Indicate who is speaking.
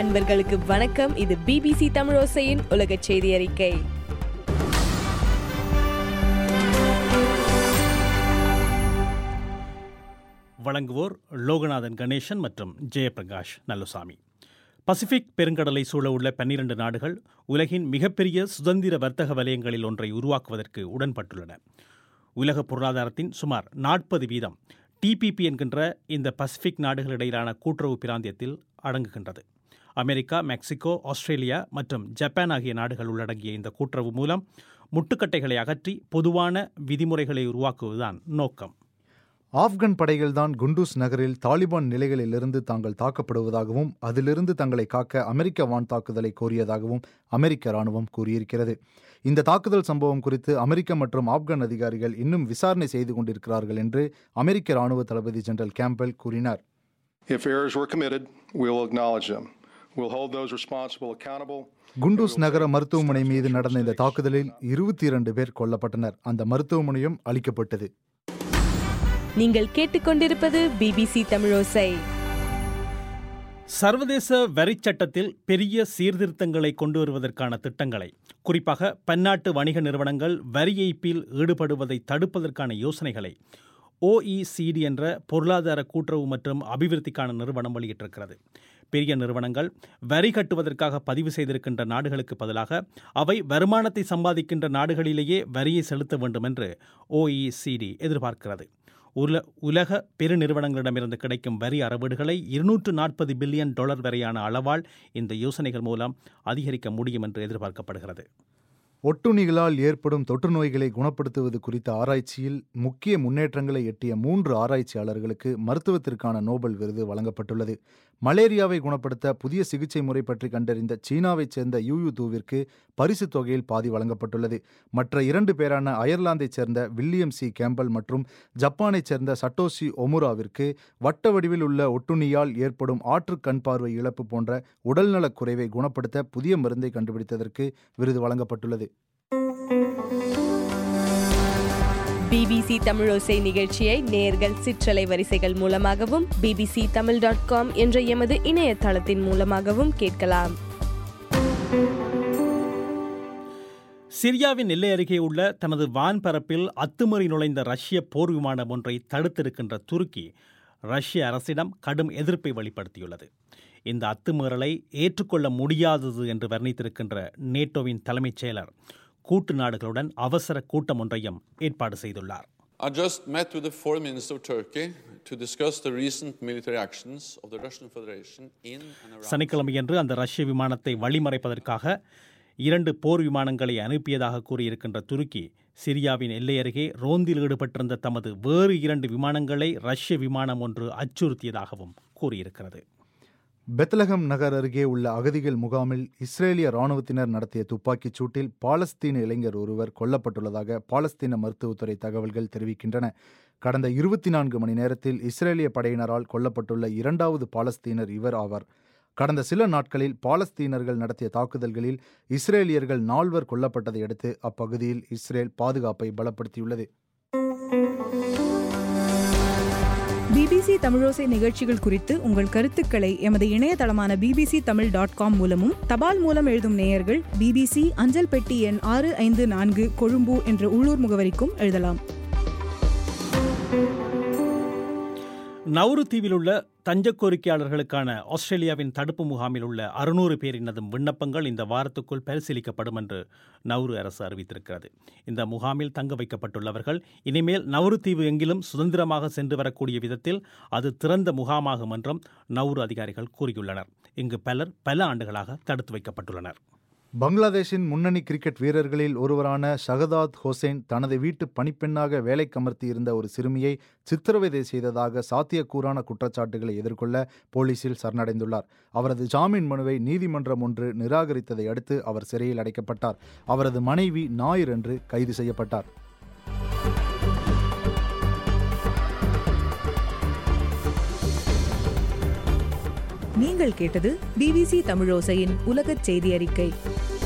Speaker 1: அன்பர்களுக்கு வணக்கம் இது பிபிசி தமிழோசையின் உலக செய்தி அறிக்கை
Speaker 2: வழங்குவோர் லோகநாதன் கணேசன் மற்றும் ஜெயபிரகாஷ் நல்லுசாமி பசிபிக் பெருங்கடலை சூழவுள்ள பன்னிரண்டு நாடுகள் உலகின் மிகப்பெரிய சுதந்திர வர்த்தக வலயங்களில் ஒன்றை உருவாக்குவதற்கு உடன்பட்டுள்ளன உலக பொருளாதாரத்தின் சுமார் நாற்பது வீதம் டிபிபி என்கின்ற இந்த பசிபிக் நாடுகளிடையிலான கூட்டுறவு பிராந்தியத்தில் அடங்குகின்றது அமெரிக்கா மெக்சிகோ ஆஸ்திரேலியா மற்றும் ஜப்பான் ஆகிய நாடுகள் உள்ளடங்கிய இந்த கூட்டுறவு மூலம் முட்டுக்கட்டைகளை அகற்றி பொதுவான விதிமுறைகளை உருவாக்குவதுதான் நோக்கம்
Speaker 3: ஆப்கன் படைகள்தான் குண்டூஸ் நகரில் தாலிபான் நிலைகளிலிருந்து தாங்கள் தாக்கப்படுவதாகவும் அதிலிருந்து தங்களை காக்க அமெரிக்க வான் தாக்குதலை கோரியதாகவும் அமெரிக்க ராணுவம் கூறியிருக்கிறது இந்த தாக்குதல் சம்பவம் குறித்து அமெரிக்க மற்றும் ஆப்கன் அதிகாரிகள் இன்னும் விசாரணை செய்து கொண்டிருக்கிறார்கள் என்று அமெரிக்க ராணுவ தளபதி ஜெனரல் கேம்பல் கூறினார்
Speaker 4: If errors were committed, we will acknowledge them. We'll hold those responsible accountable.
Speaker 3: Kunduz நகர மருத்துவமனை மீது நடந்த இந்த தாக்குதலில் இருபத்தி இரண்டு பேர் கொல்லப்பட்டனர் அந்த மருத்துவமனையும் அளிக்கப்பட்டது
Speaker 1: நீங்கள் கேட்டுக்கொண்டிருப்பது பிபிசி தமிழோசை
Speaker 2: சர்வதேச வரிச் சட்டத்தில் பெரிய சீர்திருத்தங்களை கொண்டு வருவதற்கான திட்டங்களை குறிப்பாக பன்னாட்டு வணிக நிறுவனங்கள் வரி ஏய்ப்பில் ஈடுபடுவதை தடுப்பதற்கான யோசனைகளை ஓஇசிடி என்ற பொருளாதார கூட்டுறவு மற்றும் அபிவிருத்திக்கான நிறுவனம் வெளியிட்டிருக்கிறது பெரிய நிறுவனங்கள் வரி கட்டுவதற்காக பதிவு செய்திருக்கின்ற நாடுகளுக்கு பதிலாக அவை வருமானத்தை சம்பாதிக்கின்ற நாடுகளிலேயே வரியை செலுத்த வேண்டும் என்று ஓஇசிடி எதிர்பார்க்கிறது உல உலக பெருநிறுவனங்களிடமிருந்து கிடைக்கும் வரி அறவீடுகளை இருநூற்று நாற்பது பில்லியன் டாலர் வரையான அளவால் இந்த யோசனைகள் மூலம் அதிகரிக்க முடியும் என்று எதிர்பார்க்கப்படுகிறது
Speaker 3: ஒட்டுண்ணிகளால் ஏற்படும் தொற்று நோய்களை குணப்படுத்துவது குறித்த ஆராய்ச்சியில் முக்கிய முன்னேற்றங்களை எட்டிய மூன்று ஆராய்ச்சியாளர்களுக்கு மருத்துவத்திற்கான நோபல் விருது வழங்கப்பட்டுள்ளது மலேரியாவை குணப்படுத்த புதிய சிகிச்சை முறை பற்றி கண்டறிந்த சீனாவைச் சேர்ந்த யூயூ தூவிற்கு பரிசு தொகையில் பாதி வழங்கப்பட்டுள்ளது மற்ற இரண்டு பேரான அயர்லாந்தைச் சேர்ந்த வில்லியம் சி கேம்பல் மற்றும் ஜப்பானைச் சேர்ந்த சட்டோசி ஒமுராவிற்கு வட்ட வடிவில் உள்ள ஒட்டுண்ணியால் ஏற்படும் ஆற்று கண் பார்வை இழப்பு போன்ற உடல்நலக் குறைவை குணப்படுத்த புதிய மருந்தை கண்டுபிடித்ததற்கு விருது வழங்கப்பட்டுள்ளது
Speaker 1: பிபிசி தமிழோசை நிகழ்ச்சியை நேர்கள் சிற்றலை வரிசைகள் மூலமாகவும் பிபிசி தமிழ் டாட் காம் என்ற எமது இணையதளத்தின் மூலமாகவும் கேட்கலாம்
Speaker 2: சிரியாவின் எல்லை அருகே உள்ள தனது வான்பரப்பில் அத்துமீறி நுழைந்த ரஷ்ய போர் விமானம் ஒன்றை தடுத்திருக்கின்ற துருக்கி ரஷ்ய அரசிடம் கடும் எதிர்ப்பை வெளிப்படுத்தியுள்ளது இந்த அத்துமீறலை ஏற்றுக்கொள்ள முடியாதது என்று வர்ணித்திருக்கின்ற நேட்டோவின் தலைமைச் செயலர் கூட்டு நாடுகளுடன் அவசர கூட்டம் ஒன்றையும் ஏற்பாடு செய்துள்ளார்
Speaker 5: I just met with the foreign minister of Turkey to discuss the recent military actions of the Russian Federation in and around.
Speaker 2: சனிக்கிழமையன்று அந்த ரஷ்ய விமானத்தை வழிமறைப்பதற்காக இரண்டு போர் விமானங்களை அனுப்பியதாக கூறியிருக்கின்ற துருக்கி சிரியாவின் எல்லை அருகே ரோந்தில் ஈடுபட்டிருந்த தமது வேறு இரண்டு விமானங்களை ரஷ்ய விமானம் ஒன்று அச்சுறுத்தியதாகவும் கூறியிருக்கிறது
Speaker 3: பெத்லகம் நகர் அருகே உள்ள அகதிகள் முகாமில் இஸ்ரேலிய ராணுவத்தினர் நடத்திய துப்பாக்கிச் சூட்டில் பாலஸ்தீன இளைஞர் ஒருவர் கொல்லப்பட்டுள்ளதாக பாலஸ்தீன மருத்துவத்துறை தகவல்கள் தெரிவிக்கின்றன கடந்த இருபத்தி நான்கு மணி நேரத்தில் இஸ்ரேலிய படையினரால் கொல்லப்பட்டுள்ள இரண்டாவது பாலஸ்தீனர் இவர் ஆவார் கடந்த சில நாட்களில் பாலஸ்தீனர்கள் நடத்திய தாக்குதல்களில் இஸ்ரேலியர்கள் நால்வர் கொல்லப்பட்டதை அடுத்து அப்பகுதியில் இஸ்ரேல் பாதுகாப்பை பலப்படுத்தியுள்ளது
Speaker 6: பிபிசி தமிழோசை நிகழ்ச்சிகள் குறித்து உங்கள் கருத்துக்களை எமது இணையதளமான பிபிசி தமிழ் டாட் காம் மூலமும் தபால் மூலம் எழுதும் நேயர்கள் பிபிசி அஞ்சல் பெட்டி எண் ஆறு ஐந்து நான்கு கொழும்பு என்ற உள்ளூர் முகவரிக்கும் எழுதலாம்
Speaker 2: நவுரு தீவில் உள்ள தஞ்ச கோரிக்கையாளர்களுக்கான ஆஸ்திரேலியாவின் தடுப்பு முகாமில் உள்ள அறுநூறு பேரினதும் விண்ணப்பங்கள் இந்த வாரத்துக்குள் பரிசீலிக்கப்படும் என்று நவுரு அரசு அறிவித்திருக்கிறது இந்த முகாமில் தங்க வைக்கப்பட்டுள்ளவர்கள் இனிமேல் நவுரு தீவு எங்கிலும் சுதந்திரமாக சென்று வரக்கூடிய விதத்தில் அது திறந்த முகாமாகும் என்றும் நவுரு அதிகாரிகள் கூறியுள்ளனர் இங்கு பலர் பல ஆண்டுகளாக தடுத்து வைக்கப்பட்டுள்ளனர்
Speaker 3: பங்களாதேஷின் முன்னணி கிரிக்கெட் வீரர்களில் ஒருவரான ஷகதாத் ஹோசேன் தனது வீட்டு பணிப்பெண்ணாக வேலைக்கமர்த்தி இருந்த ஒரு சிறுமியை சித்திரவதை செய்ததாக சாத்தியக்கூறான குற்றச்சாட்டுகளை எதிர்கொள்ள போலீசில் சரணடைந்துள்ளார் அவரது ஜாமீன் மனுவை நீதிமன்றம் ஒன்று நிராகரித்ததை அடுத்து அவர் சிறையில் அடைக்கப்பட்டார் அவரது மனைவி ஞாயிறன்று கைது செய்யப்பட்டார்
Speaker 6: நீங்கள் கேட்டது பிபிசி தமிழோசையின் உலகச் செய்தி அறிக்கை